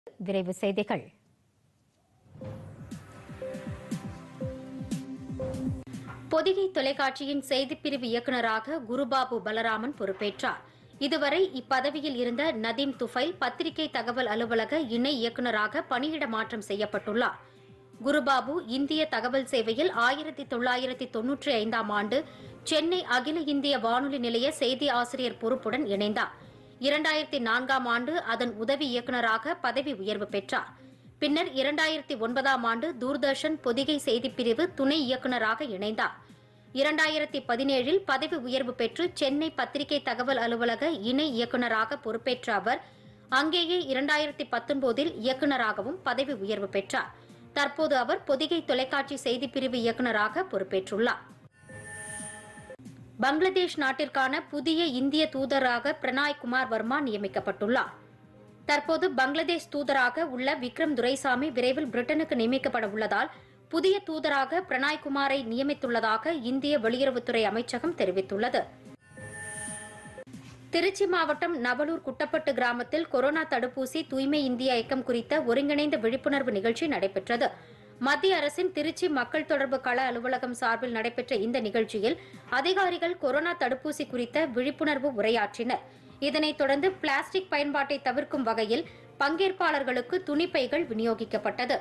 விரைவு செய்திகள் பொதிகை தொலைக்காட்சியின் செய்திப்பிரிவு இயக்குநராக குருபாபு பலராமன் பொறுப்பேற்றார் இதுவரை இப்பதவியில் இருந்த நதீம் துஃபைல் பத்திரிகை தகவல் அலுவலக இணை இயக்குநராக பணியிட மாற்றம் செய்யப்பட்டுள்ளார் குருபாபு இந்திய தகவல் சேவையில் ஆயிரத்தி தொள்ளாயிரத்தி தொன்னூற்றி ஐந்தாம் ஆண்டு சென்னை அகில இந்திய வானொலி நிலைய செய்தி ஆசிரியர் பொறுப்புடன் இணைந்தார் இரண்டாயிரத்தி நான்காம் ஆண்டு அதன் உதவி இயக்குநராக பதவி உயர்வு பெற்றார் பின்னர் இரண்டாயிரத்தி ஒன்பதாம் ஆண்டு தூர்தர்ஷன் பொதிகை செய்திப்பிரிவு துணை இயக்குநராக இணைந்தார் இரண்டாயிரத்தி பதினேழில் பதவி உயர்வு பெற்று சென்னை பத்திரிகை தகவல் அலுவலக இணை இயக்குநராக பொறுப்பேற்ற அவர் அங்கேயே இரண்டாயிரத்தி பத்தொன்பதில் இயக்குநராகவும் பதவி உயர்வு பெற்றார் தற்போது அவர் பொதிகை தொலைக்காட்சி செய்திப்பிரிவு இயக்குநராக பொறுப்பேற்றுள்ளார் பங்களாதேஷ் நாட்டிற்கான புதிய இந்திய தூதராக பிரணாய் குமார் வர்மா நியமிக்கப்பட்டுள்ளார் தற்போது பங்களாதேஷ் தூதராக உள்ள விக்ரம் துரைசாமி விரைவில் பிரிட்டனுக்கு நியமிக்கப்பட உள்ளதால் புதிய தூதராக பிரணாய் குமாரை நியமித்துள்ளதாக இந்திய வெளியுறவுத்துறை அமைச்சகம் தெரிவித்துள்ளது திருச்சி மாவட்டம் நவலூர் குட்டப்பட்டு கிராமத்தில் கொரோனா தடுப்பூசி தூய்மை இந்தியா இயக்கம் குறித்த ஒருங்கிணைந்த விழிப்புணர்வு நிகழ்ச்சி நடைபெற்றது மத்திய அரசின் திருச்சி மக்கள் தொடர்பு கள அலுவலகம் சார்பில் நடைபெற்ற இந்த நிகழ்ச்சியில் அதிகாரிகள் கொரோனா தடுப்பூசி குறித்த விழிப்புணர்வு உரையாற்றினர் இதனைத் தொடர்ந்து பிளாஸ்டிக் பயன்பாட்டை தவிர்க்கும் வகையில் பங்கேற்பாளர்களுக்கு துணிப்பைகள் விநியோகிக்கப்பட்டது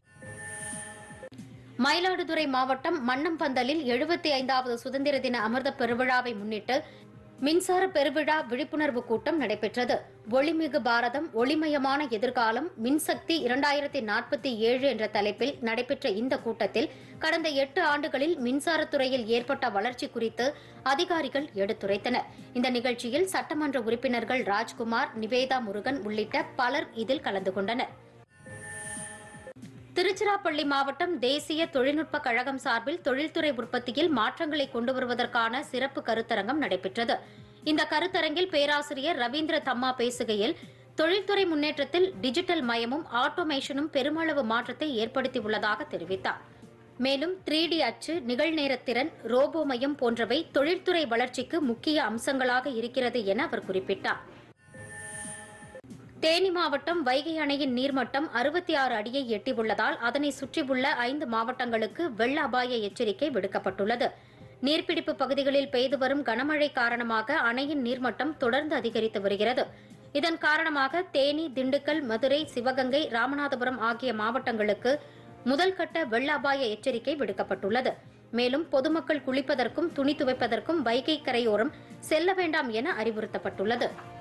மயிலாடுதுறை மாவட்டம் மன்னம்பந்தலில் எழுபத்தி ஐந்தாவது சுதந்திர தின அமிர்த பெருவிழாவை முன்னிட்டு மின்சார பெருவிழா விழிப்புணர்வு கூட்டம் நடைபெற்றது ஒளிமிகு பாரதம் ஒளிமயமான எதிர்காலம் மின்சக்தி இரண்டாயிரத்தி நாற்பத்தி ஏழு என்ற தலைப்பில் நடைபெற்ற இந்த கூட்டத்தில் கடந்த எட்டு ஆண்டுகளில் மின்சாரத்துறையில் ஏற்பட்ட வளர்ச்சி குறித்து அதிகாரிகள் எடுத்துரைத்தனர் இந்த நிகழ்ச்சியில் சட்டமன்ற உறுப்பினர்கள் ராஜ்குமார் நிவேதா முருகன் உள்ளிட்ட பலர் இதில் கலந்து கொண்டனர் திருச்சிராப்பள்ளி மாவட்டம் தேசிய தொழில்நுட்ப கழகம் சார்பில் தொழில்துறை உற்பத்தியில் மாற்றங்களை கொண்டு வருவதற்கான சிறப்பு கருத்தரங்கம் நடைபெற்றது இந்த கருத்தரங்கில் பேராசிரியர் ரவீந்திர தம்மா பேசுகையில் தொழில்துறை முன்னேற்றத்தில் டிஜிட்டல் மயமும் ஆட்டோமேஷனும் பெருமளவு மாற்றத்தை ஏற்படுத்தியுள்ளதாக தெரிவித்தார் மேலும் த்ரீ டி அச்சு நிகழ்நேரத்திறன் ரோபோ மையம் போன்றவை தொழில்துறை வளர்ச்சிக்கு முக்கிய அம்சங்களாக இருக்கிறது என அவர் குறிப்பிட்டார் தேனி மாவட்டம் வைகை அணையின் நீர்மட்டம் அறுபத்தி ஆறு அடியை எட்டியுள்ளதால் அதனை சுற்றியுள்ள ஐந்து மாவட்டங்களுக்கு வெள்ள அபாய எச்சரிக்கை விடுக்கப்பட்டுள்ளது நீர்பிடிப்பு பகுதிகளில் பெய்து வரும் கனமழை காரணமாக அணையின் நீர்மட்டம் தொடர்ந்து அதிகரித்து வருகிறது இதன் காரணமாக தேனி திண்டுக்கல் மதுரை சிவகங்கை ராமநாதபுரம் ஆகிய மாவட்டங்களுக்கு முதல் கட்ட வெள்ள அபாய எச்சரிக்கை விடுக்கப்பட்டுள்ளது மேலும் பொதுமக்கள் குளிப்பதற்கும் துணி துவைப்பதற்கும் வைகை கரையோரம் செல்ல வேண்டாம் என அறிவுறுத்தப்பட்டுள்ளது